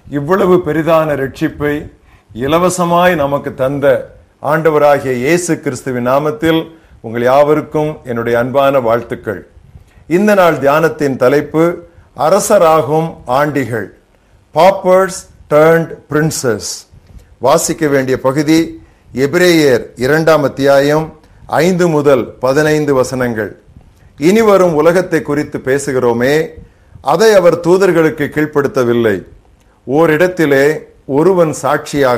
இவ்வளவு பெரிதான ரட்சிப்பை இலவசமாய் நமக்கு தந்த ஆண்டவராகிய இயேசு கிறிஸ்துவின் நாமத்தில் உங்கள் யாவருக்கும் என்னுடைய அன்பான வாழ்த்துக்கள் இந்த நாள் தியானத்தின் தலைப்பு அரசராகும் ஆண்டிகள் பாப்பர்ஸ் டர்ன்ட் பிரின்சஸ் வாசிக்க வேண்டிய பகுதி எபிரேயர் இரண்டாம் அத்தியாயம் ஐந்து முதல் பதினைந்து வசனங்கள் இனி வரும் உலகத்தை குறித்து பேசுகிறோமே அதை அவர் தூதர்களுக்கு கீழ்ப்படுத்தவில்லை ஓரிடத்திலே ஒருவன் சாட்சியாக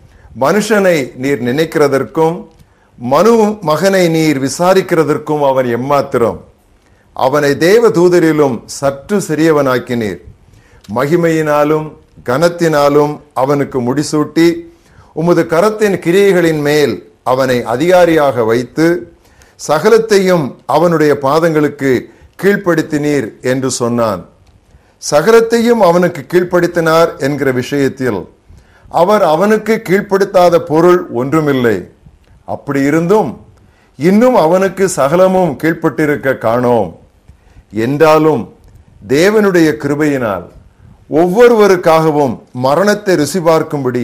மனுஷனை நீர் நினைக்கிறதற்கும் மனு மகனை நீர் விசாரிக்கிறதற்கும் அவன் எம்மாத்திரம் அவனை தேவ தூதரிலும் சற்று சிறியவனாக்கினீர் மகிமையினாலும் கனத்தினாலும் அவனுக்கு முடிசூட்டி உமது கரத்தின் கிரியைகளின் மேல் அவனை அதிகாரியாக வைத்து சகலத்தையும் அவனுடைய பாதங்களுக்கு கீழ்ப்படுத்தினீர் என்று சொன்னான் சகலத்தையும் அவனுக்கு கீழ்ப்படுத்தினார் என்கிற விஷயத்தில் அவர் அவனுக்கு கீழ்ப்படுத்தாத பொருள் ஒன்றுமில்லை அப்படி இருந்தும் இன்னும் அவனுக்கு சகலமும் கீழ்ப்பட்டிருக்க காணோம் என்றாலும் தேவனுடைய கிருபையினால் ஒவ்வொருவருக்காகவும் மரணத்தை ருசி பார்க்கும்படி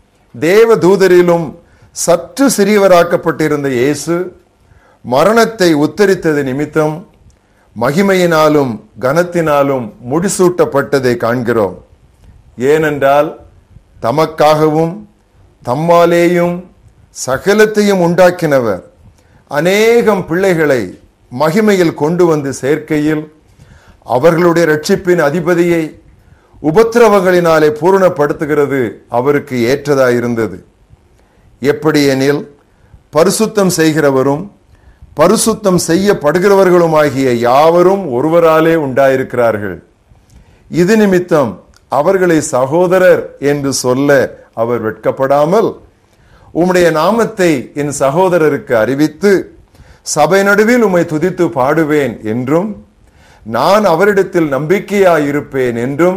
தேவ தூதரிலும் சற்று சிறியவராக்கப்பட்டிருந்த இயேசு மரணத்தை உத்தரித்தது நிமித்தம் மகிமையினாலும் கனத்தினாலும் முடிசூட்டப்பட்டதை காண்கிறோம் ஏனென்றால் தமக்காகவும் தம்மாலேயும் சகலத்தையும் உண்டாக்கினவர் அநேகம் பிள்ளைகளை மகிமையில் கொண்டு வந்து சேர்க்கையில் அவர்களுடைய ரட்சிப்பின் அதிபதியை உபத்திரவங்களினாலே பூரணப்படுத்துகிறது அவருக்கு ஏற்றதாயிருந்தது எப்படி எனில் பரிசுத்தம் செய்கிறவரும் பரிசுத்தம் செய்யப்படுகிறவர்களுமாகிய யாவரும் ஒருவராலே உண்டாயிருக்கிறார்கள் இது நிமித்தம் அவர்களை சகோதரர் என்று சொல்ல அவர் வெட்கப்படாமல் உம்முடைய நாமத்தை என் சகோதரருக்கு அறிவித்து சபை நடுவில் உம்மை துதித்து பாடுவேன் என்றும் நான் அவரிடத்தில் நம்பிக்கையாயிருப்பேன் என்றும்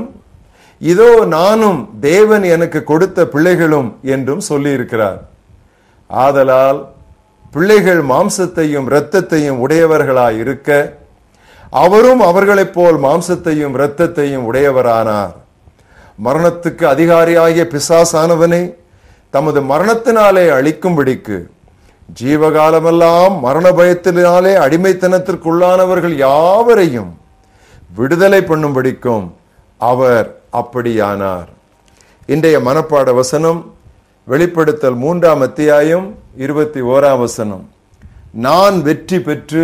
இதோ நானும் தேவன் எனக்கு கொடுத்த பிள்ளைகளும் என்றும் சொல்லியிருக்கிறார் ஆதலால் பிள்ளைகள் மாம்சத்தையும் இரத்தத்தையும் உடையவர்களாய் இருக்க அவரும் அவர்களைப் போல் மாம்சத்தையும் இரத்தத்தையும் உடையவரானார் மரணத்துக்கு அதிகாரியாகிய பிசாசானவனை தமது மரணத்தினாலே அழிக்கும்படிக்கு ஜீவகாலமெல்லாம் மரண பயத்தினாலே அடிமைத்தனத்திற்குள்ளானவர்கள் யாவரையும் விடுதலை பண்ணும்படிக்கும் அவர் அப்படியானார் இன்றைய மனப்பாட வசனம் வெளிப்படுத்தல் மூன்றாம் அத்தியாயம் இருபத்தி ஓராம் வசனம் நான் வெற்றி பெற்று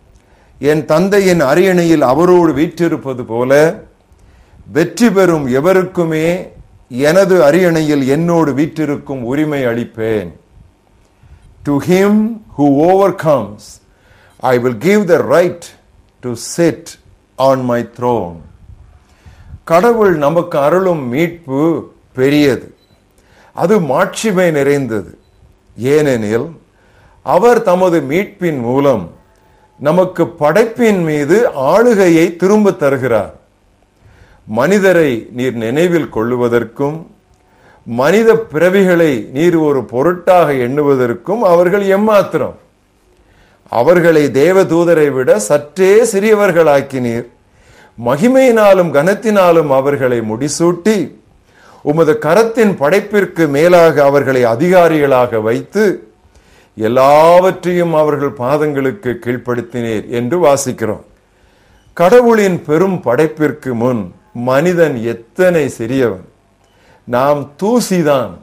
என் தந்தையின் அரியணையில் அவரோடு வீற்றிருப்பது போல வெற்றி பெறும் எவருக்குமே எனது அரியணையில் என்னோடு வீற்றிருக்கும் உரிமை அளிப்பேன் to him who overcomes I will give the right to sit on my throne கடவுள் நமக்கு அருளும் மீட்பு பெரியது அது மாட்சிமை நிறைந்தது ஏனெனில் அவர் தமது மீட்பின் மூலம் நமக்கு படைப்பின் மீது ஆளுகையை திரும்ப தருகிறார் மனிதரை நீர் நினைவில் கொள்ளுவதற்கும் மனித பிறவிகளை நீர் ஒரு பொருட்டாக எண்ணுவதற்கும் அவர்கள் எம்மாத்திரம் அவர்களை தேவ தூதரை விட சற்றே சிறியவர்களாக்கினீர் மகிமையினாலும் கனத்தினாலும் அவர்களை முடிசூட்டி உமது கரத்தின் படைப்பிற்கு மேலாக அவர்களை அதிகாரிகளாக வைத்து எல்லாவற்றையும் அவர்கள் பாதங்களுக்கு கீழ்ப்படுத்தினீர் என்று வாசிக்கிறோம் கடவுளின் பெரும் படைப்பிற்கு முன் மனிதன் எத்தனை சிறியவன் நாம் தூசிதான்